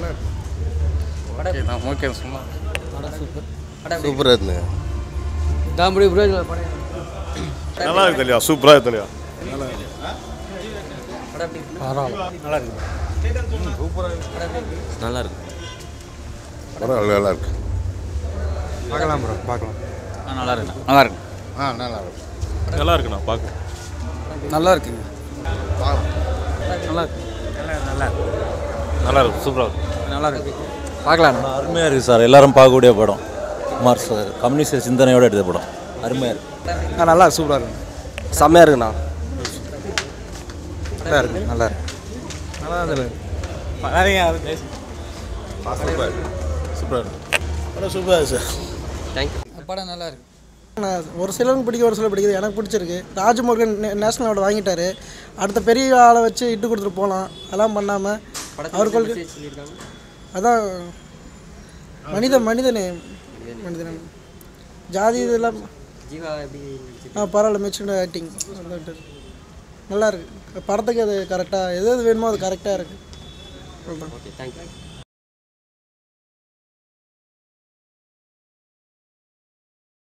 okay நான் okay சும்மா சூப்பராக இருந்தது தாம்படி புரோஜன படம் நல்லா இருக்கு தெரியா சூப்பராக இருக்கு தெரியா நல்லா இருக்கு படம் நல்லா இருக்கு பார்க்கலாம் ப்ரோ பார்க்கலாம் நல்லா இருக்கு நல்லா இருக்கு ஆ நல்லா இருக்கு நல்லா இருக்குண்ணா பார்க்க நல்லா இருக்குங்க நல்லா இருக்கு சூப்பராக இருக்கு நல்லா இருக்கு பார்க்கலாம் அருமையாக இருக்குது சார் எல்லாரும் பார்க்கக்கூடிய படம் குமார் சார் கம்யூனிஸ்ட் சிந்தனையோடு எடுத்த படம் அருமையாக இருக்குது நல்லா சூப்பராக இருக்கு செம்மையாக இருக்குண்ணா நல்லா இருக்கு நல்லா இருக்கு நல்லா தான் சூப்பராக இருக்கு படம் நல்லா இருக்கு ஒரு சிலருக்கு பிடிக்கும் ஒரு சிலர் பிடிக்குது எனக்கு பிடிச்சிருக்கு ராஜமுருகன் நே- நேஷனல் அவார்டு வாங்கிட்டாரு அடுத்த பெரிய ஆளை வச்சு இட்டு கொடுத்துட்டு போகலாம் அதெல்லாம் பண்ணாமல் அவர் கொள்கை அதான் மனித மனிதனே மனிதனே ஜாதி இதெல்லாம் ஆ பரவாயில்ல மெச்சூர்டு ஆக்டிங் நல்லா இருக்கு படத்துக்கு அது கரெக்டாக எது எது வேணுமோ அது கரெக்டாக இருக்குது தேங்க்யூ